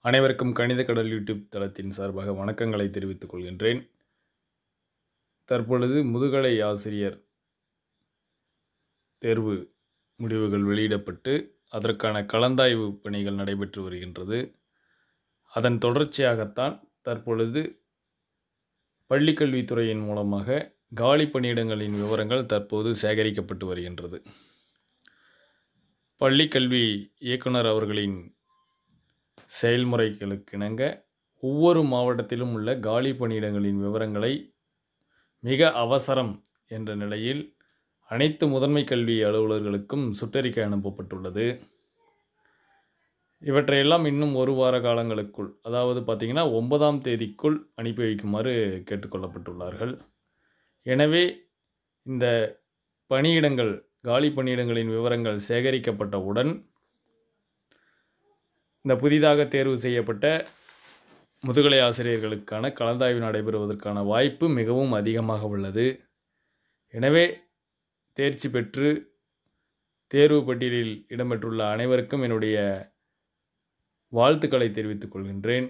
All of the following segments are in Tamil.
அனைவருக்கும் கணித கடல் யூடியூப் தளத்தின் சார்பாக வணக்கங்களை தெரிவித்துக் கொள்கின்றேன் தற்பொழுது முதுகலை ஆசிரியர் தேர்வு முடிவுகள் வெளியிடப்பட்டு அதற்கான கலந்தாய்வு பணிகள் நடைபெற்று வருகின்றது அதன் தொடர்ச்சியாகத்தான் தற்பொழுது பள்ளிக்கல்வித்துறையின் மூலமாக காலி பணியிடங்களின் விவரங்கள் தற்போது சேகரிக்கப்பட்டு வருகின்றது பள்ளிக்கல்வி இயக்குனர் அவர்களின் செயல்முறைகளுக்கிணங்க ஒவ்வொரு மாவட்டத்திலும் உள்ள காலி பணியிடங்களின் விவரங்களை மிக அவசரம் என்ற நிலையில் அனைத்து முதன்மை கல்வி அலுவலர்களுக்கும் சுற்றறிக்கை அனுப்பப்பட்டுள்ளது இவற்றையெல்லாம் இன்னும் ஒரு வார காலங்களுக்குள் அதாவது பார்த்திங்கன்னா ஒன்பதாம் தேதிக்குள் அனுப்பி வைக்குமாறு கேட்டுக்கொள்ளப்பட்டுள்ளார்கள் எனவே இந்த பணியிடங்கள் காலி பணியிடங்களின் விவரங்கள் சேகரிக்கப்பட்டவுடன் இந்த புதிதாக தேர்வு செய்யப்பட்ட முதுகலை ஆசிரியர்களுக்கான கலந்தாய்வு நடைபெறுவதற்கான வாய்ப்பு மிகவும் அதிகமாக உள்ளது எனவே தேர்ச்சி பெற்று தேர்வு பட்டியலில் இடம்பெற்றுள்ள அனைவருக்கும் என்னுடைய வாழ்த்துக்களை தெரிவித்துக் கொள்கின்றேன்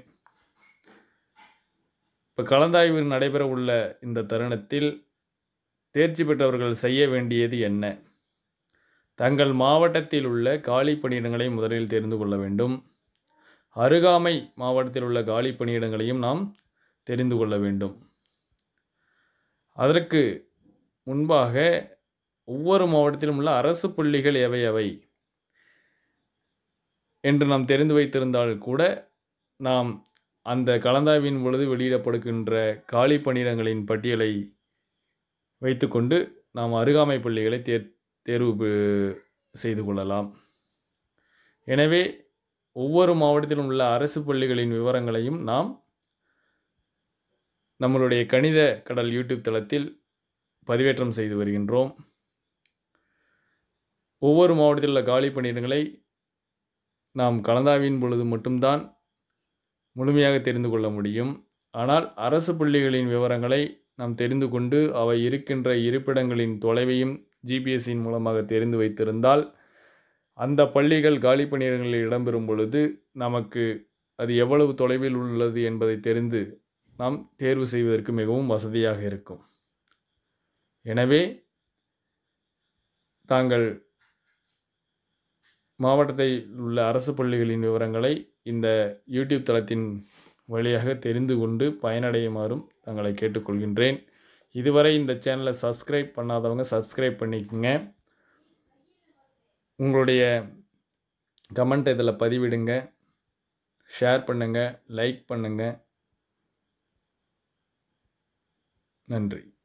இப்போ கலந்தாய்வு நடைபெற உள்ள இந்த தருணத்தில் தேர்ச்சி பெற்றவர்கள் செய்ய வேண்டியது என்ன தங்கள் மாவட்டத்தில் உள்ள காலி பணியிடங்களை முதலில் தெரிந்து கொள்ள வேண்டும் அருகாமை மாவட்டத்தில் உள்ள காலி பணியிடங்களையும் நாம் தெரிந்து கொள்ள வேண்டும் அதற்கு முன்பாக ஒவ்வொரு மாவட்டத்திலும் உள்ள அரசு பள்ளிகள் எவை எவை என்று நாம் தெரிந்து வைத்திருந்தால் கூட நாம் அந்த கலந்தாய்வின் பொழுது வெளியிடப்படுகின்ற காலி பணியிடங்களின் பட்டியலை வைத்துக்கொண்டு நாம் அருகாமை பள்ளிகளை தேர் தேர்வு செய்து கொள்ளலாம் எனவே ஒவ்வொரு மாவட்டத்திலும் உள்ள அரசு பள்ளிகளின் விவரங்களையும் நாம் நம்மளுடைய கணித கடல் யூடியூப் தளத்தில் பதிவேற்றம் செய்து வருகின்றோம் ஒவ்வொரு மாவட்டத்தில் உள்ள காலி பணியிடங்களை நாம் கலந்தாவின் பொழுது மட்டும்தான் முழுமையாக தெரிந்து கொள்ள முடியும் ஆனால் அரசு பள்ளிகளின் விவரங்களை நாம் தெரிந்து கொண்டு அவை இருக்கின்ற இருப்பிடங்களின் தொலைவையும் ஜிபிஎஸ்சின் மூலமாக தெரிந்து வைத்திருந்தால் அந்த பள்ளிகள் காலி பணியிடங்களில் இடம்பெறும் பொழுது நமக்கு அது எவ்வளவு தொலைவில் உள்ளது என்பதை தெரிந்து நாம் தேர்வு செய்வதற்கு மிகவும் வசதியாக இருக்கும் எனவே தாங்கள் மாவட்டத்தில் உள்ள அரசு பள்ளிகளின் விவரங்களை இந்த யூடியூப் தளத்தின் வழியாக தெரிந்து கொண்டு பயனடையுமாறும் தங்களை கேட்டுக்கொள்கின்றேன் இதுவரை இந்த சேனலை சப்ஸ்கிரைப் பண்ணாதவங்க சப்ஸ்கிரைப் பண்ணிக்கோங்க உங்களுடைய கமெண்ட் இதில் பதிவிடுங்க ஷேர் பண்ணுங்கள் லைக் பண்ணுங்கள் நன்றி